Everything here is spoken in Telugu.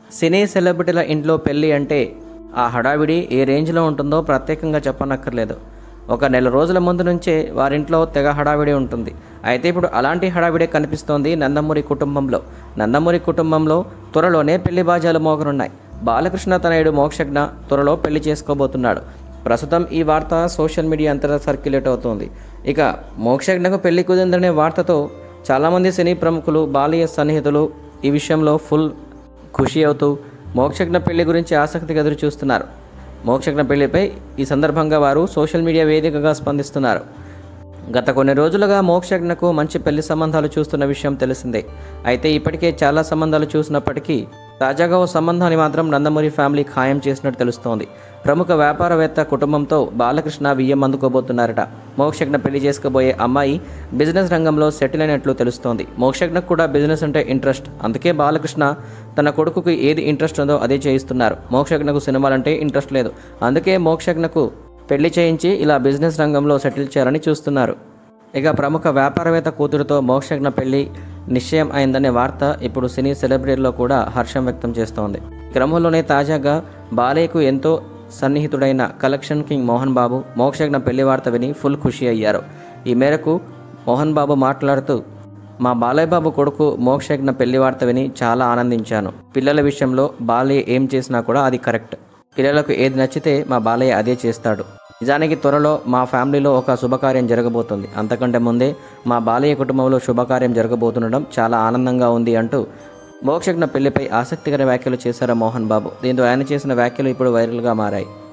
సినీ సెలబ్రిటీల ఇంట్లో పెళ్ళి అంటే ఆ హడావిడి ఏ రేంజ్లో ఉంటుందో ప్రత్యేకంగా చెప్పనక్కర్లేదు ఒక నెల రోజుల ముందు నుంచే వారింట్లో తెగ హడావిడి ఉంటుంది అయితే ఇప్పుడు అలాంటి హడావిడే కనిపిస్తోంది నందమూరి కుటుంబంలో నందమూరి కుటుంబంలో త్వరలోనే పెళ్లి బాజాలు మోగనున్నాయి బాలకృష్ణ తనయుడు మోక్షజ్ఞ త్వరలో పెళ్లి చేసుకోబోతున్నాడు ప్రస్తుతం ఈ వార్త సోషల్ మీడియా అంతటా సర్క్యులేట్ అవుతోంది ఇక మోక్షజ్ఞకు పెళ్లి కుదిందనే వార్తతో చాలామంది సినీ ప్రముఖులు బాలీయ సన్నిహితులు ఈ విషయంలో ఫుల్ ఖుషి అవుతూ మోక్షజ్ఞ పెళ్లి గురించి ఆసక్తిగా ఎదురు చూస్తున్నారు మోక్షజ్ఞ పెళ్లిపై ఈ సందర్భంగా వారు సోషల్ మీడియా వేదికగా స్పందిస్తున్నారు గత కొన్ని రోజులుగా మోక్షజ్ఞకు మంచి పెళ్లి సంబంధాలు చూస్తున్న విషయం తెలిసిందే అయితే ఇప్పటికే చాలా సంబంధాలు చూసినప్పటికీ తాజాగా ఓ సంబంధాన్ని మాత్రం నందమూరి ఫ్యామిలీ ఖాయం చేసినట్టు తెలుస్తోంది ప్రముఖ వ్యాపారవేత్త కుటుంబంతో బాలకృష్ణ వియ్యం అందుకోబోతున్నారట మోక్షజ్ఞ పెళ్లి చేసుకోబోయే అమ్మాయి బిజినెస్ రంగంలో సెటిల్ అయినట్లు తెలుస్తోంది మోక్షజ్ఞకు కూడా బిజినెస్ అంటే ఇంట్రెస్ట్ అందుకే బాలకృష్ణ తన కొడుకుకి ఏది ఇంట్రెస్ట్ ఉందో అదే చేయిస్తున్నారు మోక్షజ్ఞకు సినిమాలంటే ఇంట్రెస్ట్ లేదు అందుకే మోక్షజ్ఞకు పెళ్లి చేయించి ఇలా బిజినెస్ రంగంలో సెటిల్ చేయాలని చూస్తున్నారు ఇక ప్రముఖ వ్యాపారవేత్త కూతురుతో మోక్షజ్ఞ పెళ్లి నిశ్చయం అయిందనే వార్త ఇప్పుడు సినీ సెలబ్రిటీల్లో కూడా హర్షం వ్యక్తం చేస్తోంది ఈ క్రమంలోనే తాజాగా బాలయ్యకు ఎంతో సన్నిహితుడైన కలెక్షన్ కింగ్ మోహన్ బాబు మోక్షజ్ఞ పెళ్లి వార్త విని ఫుల్ ఖుషి అయ్యారు ఈ మేరకు మోహన్ బాబు మాట్లాడుతూ మా బాలయ్య బాబు కొడుకు మోక్షజ్ఞ పెళ్లి వార్త విని చాలా ఆనందించాను పిల్లల విషయంలో బాలయ్య ఏం చేసినా కూడా అది కరెక్ట్ పిల్లలకు ఏది నచ్చితే మా బాలయ్య అదే చేస్తాడు నిజానికి త్వరలో మా ఫ్యామిలీలో ఒక శుభకార్యం జరగబోతుంది అంతకంటే ముందే మా బాలయ్య కుటుంబంలో శుభకార్యం జరగబోతుండడం చాలా ఆనందంగా ఉంది అంటూ మోక్షజ్ఞ పెళ్లిపై ఆసక్తికర వ్యాఖ్యలు చేశారు మోహన్ బాబు దీంతో ఆయన చేసిన వ్యాఖ్యలు ఇప్పుడు వైరల్గా మారాయి